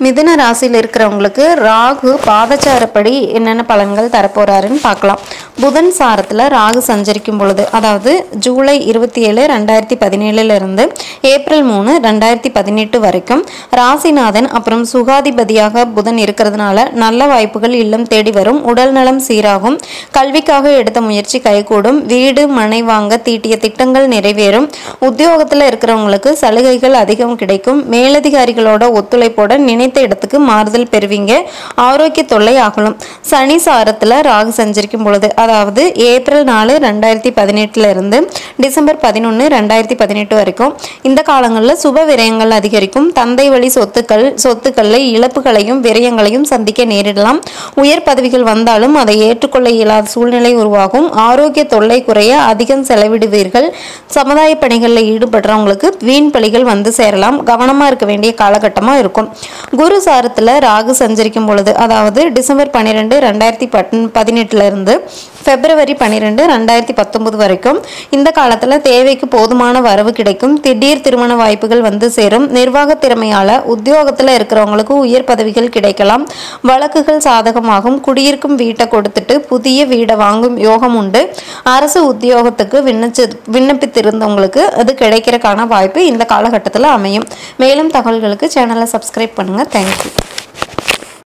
மிதுன ராசியில் இருக்கிறவங்களுக்கு ராகு பாதச்சாரப்படி என்னென்ன பலன்கள் தரப்போறாருன்னு பார்க்கலாம் புதன் சாரத்தில் ராகு சஞ்சரிக்கும் பொழுது அதாவது ஜூலை இருபத்தி ஏழு ரெண்டாயிரத்தி பதினேழுல இருந்து ஏப்ரல் மூணு ரெண்டாயிரத்தி பதினெட்டு வரைக்கும் ராசிநாதன் அப்புறம் சுகாதிபதியாக புதன் இருக்கிறதுனால நல்ல வாய்ப்புகள் இல்லம் தேடி வரும் உடல் நலம் சீராகும் கல்விக்காக எடுத்த முயற்சி கைகூடும் வீடு மனை வாங்க தீட்டிய திட்டங்கள் நிறைவேறும் உத்தியோகத்தில் இருக்கிறவங்களுக்கு சலுகைகள் அதிகம் கிடைக்கும் மேலதிகாரிகளோட ஒத்துழைப்போட நினைத்த இடத்துக்கு மாறுதல் பெறுவீங்க ஆரோக்கிய தொல்லை அகலும் சனி சாரத்தில் ராகு சஞ்சரிக்கும் பொழுது அதாவது ஏப்ரல் நாலு ரெண்டாயிரத்தி பதினெட்டுல இருந்து டிசம்பர் பதினொன்று ரெண்டாயிரத்தி பதினெட்டு வரைக்கும் இந்த காலங்களில் சுப விரயங்கள் அதிகரிக்கும் தந்தை வழி சொத்துக்கள் சொத்துக்களில் இழப்புகளையும் விரயங்களையும் சந்திக்க நேரிடலாம் உயர் பதவிகள் வந்தாலும் அதை ஏற்றுக்கொள்ள இயலாத சூழ்நிலை உருவாகும் ஆரோக்கிய தொல்லை குறைய அதிகம் செலவிடுவீர்கள் சமுதாய பணிகளில் ஈடுபடுறவங்களுக்கு வீண் பலிகள் வந்து சேரலாம் கவனமாக இருக்க வேண்டிய காலகட்டமாக இருக்கும் குரு சாரத்தில் ராகு சஞ்சரிக்கும் பொழுது அதாவது டிசம்பர் பன்னிரெண்டு ரெண்டாயிரத்தி பத் பதினெட்டுல இருந்து பிப்ரவரி பன்னிரெண்டு ரெண்டாயிரத்தி பத்தொன்பது வரைக்கும் இந்த காலத்தில் தேவைக்கு போதுமான வரவு கிடைக்கும் திடீர் திருமண வாய்ப்புகள் வந்து சேரும் நிர்வாக திறமையால் உத்தியோகத்தில் இருக்கிறவங்களுக்கு உயர் பதவிகள் கிடைக்கலாம் வழக்குகள் சாதகமாகும் குடியிருக்கும் வீட்டை கொடுத்துட்டு புதிய வீடை வாங்கும் யோகம் உண்டு அரசு உத்தியோகத்துக்கு விண்ணச்சு விண்ணப்பித்திருந்தவங்களுக்கு அது கிடைக்கிறக்கான வாய்ப்பு இந்த காலகட்டத்தில் அமையும் மேலும் தகவல்களுக்கு சேனலை சப்ஸ்கிரைப் பண்ணுங்கள் தேங்க்யூ